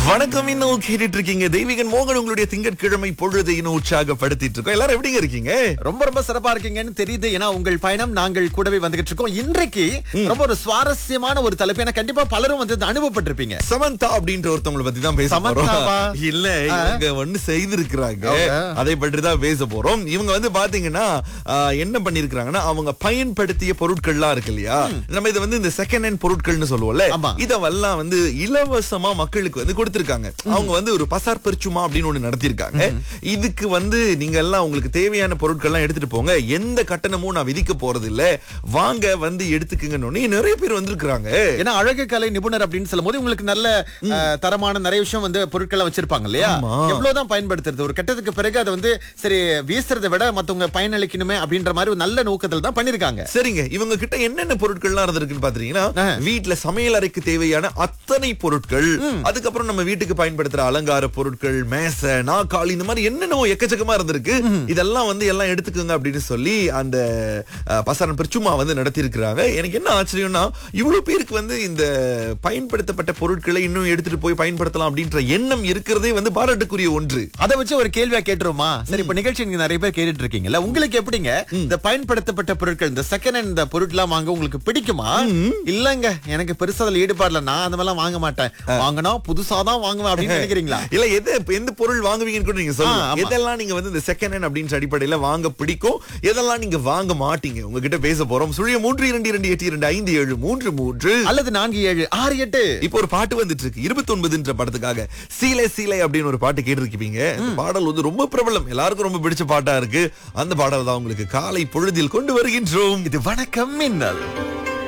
வணக்கம் இன்னும் கேட்டுட்டு இருக்கீங்க தெய்வீகன் மோகன் உங்களுடைய திங்கட்கிழமை பொழுதை இன்னும் உற்சாகப்படுத்திட்டு இருக்கோம் எல்லாரும் எப்படிங்க இருக்கீங்க ரொம்ப ரொம்ப சிறப்பா இருக்கீங்கன்னு தெரியுது ஏன்னா உங்கள் பயணம் நாங்கள் கூடவே வந்துகிட்டு இருக்கோம் இன்றைக்கு ரொம்ப ஒரு சுவாரஸ்யமான ஒரு தலைப்பு ஏன்னா கண்டிப்பா பலரும் வந்து இதை அனுபவப்பட்டிருப்பீங்க சமந்தா அப்படின்ற ஒருத்தவங்களை பத்தி தான் பேச போறோம் சமந்தாவா? இல்ல இவங்க ஒண்ணு செய்திருக்கிறாங்க அவங்க. அதை பற்றி தான் பேச போறோம் இவங்க வந்து பாத்தீங்கன்னா ஆஹ், என்ன பண்ணிருக்காங்கன்னா அவங்க பயன்படுத்திய பொருட்கள்லாம் இருக்கு இல்லையா நம்ம இதை வந்து இந்த செகண்ட் ஹேண்ட் பொருட்கள்னு சொல்லுவோம்ல ஆமா. இதெல்லாம் வந்து இலவசமா மக்களுக்கு வந்து கொடுத்திருக்காங்க அவங்க வந்து ஒரு பசார் பெருச்சுமா அப்படின்னு ஒண்ணு நடத்திருக்காங்க இதுக்கு வந்து நீங்க எல்லாம் உங்களுக்கு தேவையான பொருட்கள்லாம் எடுத்துட்டு போங்க எந்த கட்டணமும் நான் விதிக்க போறது இல்ல வாங்க வந்து எடுத்துக்குங்கன்னு உடனே நிறைய பேர் வந்திருக்கிறாங்க ஏன்னா அழகு கலை நிபுணர் அப்படின்னு சொல்லும் போது உங்களுக்கு நல்ல அஹ், தரமான நிறைய விஷயம் வந்து பொருட்களை வச்சிருப்பாங்க இல்லையா ஆமா. எவ்வளவுதான் பயன்படுத்துறது ஒரு கட்டத்துக்கு பிறகு அதை வந்து சரி வீசுறதை விட மத்தவங்க பயனளிக்கணுமே அப்படின்ற மாதிரி ஒரு நல்ல நோக்கத்தில் தான் பண்ணிருக்காங்க சரிங்க இவங்க கிட்ட என்னென்ன பொருட்கள்லாம் இருந்திருக்குன்னு பாத்தீங்கன்னா ஆ. வீட்ல சமையல் அறைக்கு தேவையான அத்தனை பொருட்கள் அதுக்கப்புறம் நம்ம வீட்டுக்கு பயன்படுத்துற அலங்கார பொருட்கள் மேசை நாக்காளி இந்த மாதிரி என்னென்னவோ எக்கச்சக்கமா இருந்திருக்கு இதெல்லாம் வந்து எல்லாம் எடுத்துக்கோங்க அப்படின்னு சொல்லி அந்த அஹ், பசாரன் பிரச்சுமா வந்து நடத்தியிருக்கிறாங்க எனக்கு என்ன ஆச்சரியம்னா இவ்வளவு பேருக்கு வந்து இந்த பயன்படுத்தப்பட்ட பொருட்களை இன்னும் எடுத்துட்டு போய் பயன்படுத்தலாம் அப்படின்ற எண்ணம் இருக்கிறதே வந்து பாராட்டுக்குரிய ஒன்று அதை வச்சு ஒரு கேள்வியா கேட்டுருமா சரி இப்ப நிகழ்ச்சி நீங்க நிறைய பேர் கேட்டுட்டு இருக்கீங்கல்ல உங்களுக்கு எப்படிங்க இந்த பயன்படுத்தப்பட்ட பொருட்கள் இந்த செகண்ட் ஹேண்ட் இந்த பொருட்கள் வாங்க உங்களுக்கு பிடிக்குமா இல்லங்க எனக்கு பெருசா அதுல ஈடுபாடு இல்ல நான் அந்த மாதிரிலாம் வாங்க மாட்டேன் வாங்கினா புதுசா தான் வாங்குவேன் அப்படின்னு நினைக்கிறீங்களா இல்ல எது எந்த பொருள் வாங்குவீங்கன்னு கூட நீங்க ஆ, சொல்லுங்க ஆமா. எதெல்லாம் நீங்க வந்து இந்த செகண்ட் ஹேண்ட் அப்படின்ற அடிப்படையில வாங்க பிடிக்கும் எதெல்லாம் நீங்க வாங்க மாட்டீங்க உங்ககிட்ட பேச போறோம் சுழிய மூன்று இரண்டு இரண்டு எட்டு இரண்டு ஐந்து ஏழு மூன்று மூன்று அல்லது நான்கு ஏழு ஆறு எட்டு இப்போ ஒரு பாட்டு வந்துட்டு இருக்கு இருபத்தி ஒன்பதுன்ற படத்துக்காக சீலை சீலை அப்படின்னு ஒரு பாட்டு கேட்டிருக்கீங்க அந்த பாடல் வந்து ரொம்ப பிரபலம் எல்லாருக்கும் ரொம்ப பிடிச்ச பாட்டா இருக்கு அந்த பாடல் தான் உங்களுக்கு காலை பொழுதில் கொண்டு வருகின்றோம் இது வணக்கம் மின்னல்